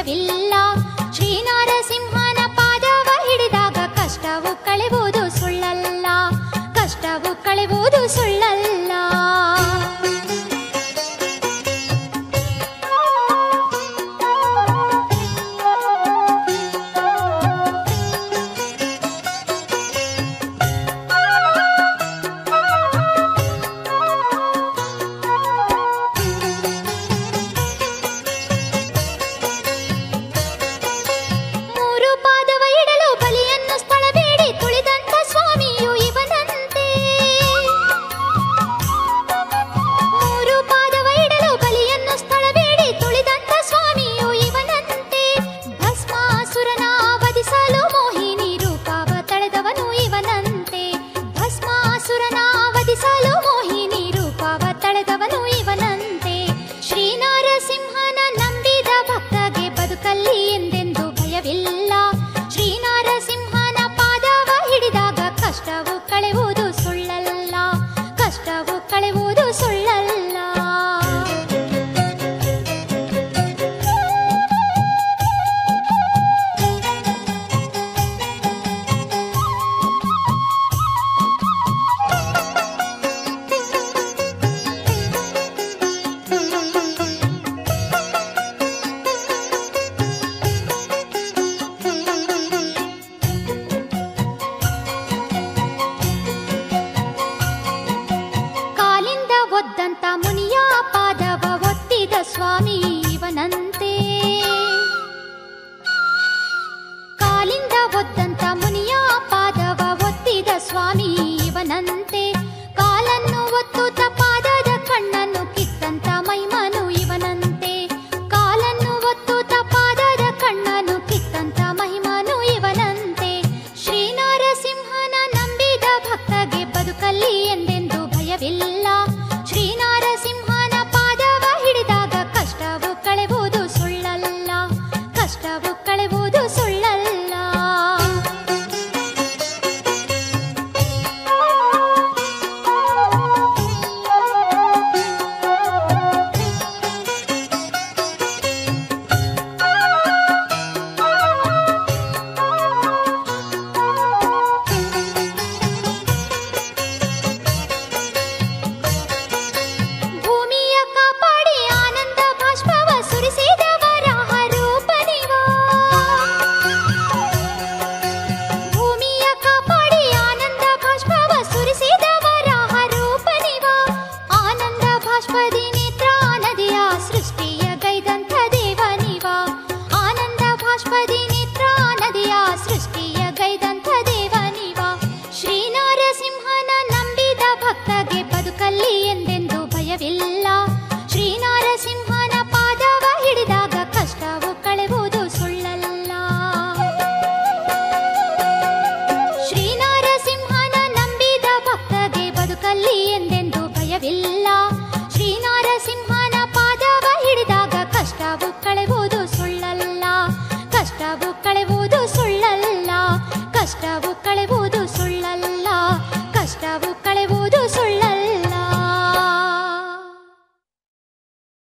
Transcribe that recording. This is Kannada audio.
ಭಯವಿಲ್ಲ ಶ್ರೀನಾರಸಿಂಹನ ಪಾದವ ಹಿಡಿದಾಗ ಕಷ್ಟವು ಕಳೆಯುವುದು ಸುಳ್ಳಲ್ಲ ಕಷ್ಟವು ಕಳೆಯುವುದು ಸುಳ್ಳಲ್ಲ ಮೂರು ಪಾದವ ಇಡಲು ಬಲಿಯನ್ನು ಸ್ಥಳ ಬೇಡಿ ತುಳಿದಂತ ಸ್ವಾಮಿಯು ಇವನಂತೆ ಮೂರು ಪಾದವ ಇಡಲು ಬಲಿಯನ್ನು ಸ್ಥಳ ಬೇಡಿ ತುಳಿದಂತ ಸ್ವಾಮಿಯು ಇವನಂತೆ ಭಸ್ಮಾಸುರನ ವಧಿಸಲು ಮೋಹಿನಿ ರೂಪವ ತಳೆದವನು ಇವನಂತೆ ಭಸ್ಮಾಸುರನ ವಧಿಸಲು ಮೋಹಿನಿ ರೂಪವ ತಳೆದವನು ಇವನಂತೆ ಶ್ರೀನಾರಸಿಂಹನ ನಂಬಿದ ಭಕ್ತಗೆ ಬದುಕಲ್ಲಿ ಎಂದೆಂದು ಭಯವಿಲ್ಲ ಶ್ರೀನಾರಸಿಂಹನ ಪಾದವ ಹಿಡಿದಾಗ ಕಷ್ಟವು ಕಳೆಯುವುದು ಸುಳ್ಳಲ್ಲ ಕಷ್ಟವು ಕಳೆಯುವುದು ಸುಳ್ಳಲ್ಲ ಕಾಲಿಂದ ಒದ್ದಂತ ಮುನಿಯ ಪಾದವ ಒತ್ತಿದ ಸ್ವಾಮಿ ಇವನಂತೆ ಕಾಲಿಂದ ಒದ್ದಂತ ಮುನಿಯ ಪಾದವ ಒತ್ತಿದ ಸ್ವಾಮಿ ಇವನಂತೆ ಕಾಲನ್ನು ಒತ್ತುತ್ತ ಪಾದದ ಕಣ್ಣನ್ನು ಕಿತ್ತಂತ ಮೈಮನು ಇವನಂತೆ ಕಾಲನ್ನು ಒತ್ತುತ್ತ ಪಾದದ ಕಣ್ಣನ್ನು ಕಿತ್ತಂತ ಮಹಿಮನು ಇವನಂತೆ ಶ್ರೀನಾರಸಿಂಹನ ನಂಬಿದ ಭಕ್ತಗೆ ಬದುಕಲ್ಲಿ ಎಂದೆಂದು ಭಯವಿಲ್ಲ ಶ್ರೀನಾರಸಿಂಹನ ಪಾದವ ಹಿಡಿದಾಗ ಕಷ್ಟವು ಕಳೆಯುವುದು ಸುಳ್ಳಲ್ಲ ಕಷ್ಟವು ಕಳೆಯುವುದು ಸುಳ್ಳಲ್ಲ ಭೂಮಿಯ ಕಾಪಾಡಿ ಆನಂದ ಬಾಷ್ಪವ ಸುರಿಸಿದ ವರಾಹ ರೂಪನಿವ ಭೂಮಿಯ ಕಾಪಾಡಿ ಆನಂದ ಬಾಷ್ಪವ ಸುರಿಸಿದ ವರಾಹ ರೂಪನಿವ ಆನಂದ ಬಾಷ್ಪದಿ ನೇತ್ರ ನದಿಯ ಸೃಷ್ಟಿಯ ಗೈದಂಥ ದೇವನಿವ ಆನಂದ ಬಾಷ್ಪದಿ ನೇತ್ರ ನದಿಯ ಸೃಷ್ಟಿಯ ಗೈದಂಥ ದೇವನಿವ ಶ್ರೀನಾರಸಿಂಹನ ನಂಬಿದ ಭಕ್ತಗೆ ಬದುಕಲ್ಲಿ ಎಂದೆಂದು ಭಯವಿಲ್ಲ ಶ್ರೀನಾರಸಿಂಹನ ಪಾದವ ಹಿಡಿದಾಗ ಕಷ್ಟವು ಕಳೆಯುವುದು ಸುಳ್ಳಲ್ಲ ಶ್ರೀನಾರಸಿಂಹನ ನಂಬಿದ ಭಕ್ತಗೆ ಬದುಕಲ್ಲಿ ಎಂದೆಂದು ಭಯವಿಲ್ಲ ಶ್ರೀನಾರಸಿಂಹನ ಪಾದವ ಹಿಡಿದಾಗ ಕಷ್ಟವು ಕಳೆಯುವುದು ಸುಳ್ಳಲ್ಲ ಕಷ್ಟವು ಕಳೆಯುವುದು ಸುಳ್ಳಲ್ಲ ಕಷ್ಟವು ಕಳೆಯುವುದು ಸುಳ್ಳಲ್ಲ ಕಷ್ಟವು ಕಳೆಯುವುದು ಸುಳ್ಳಲ್ಲ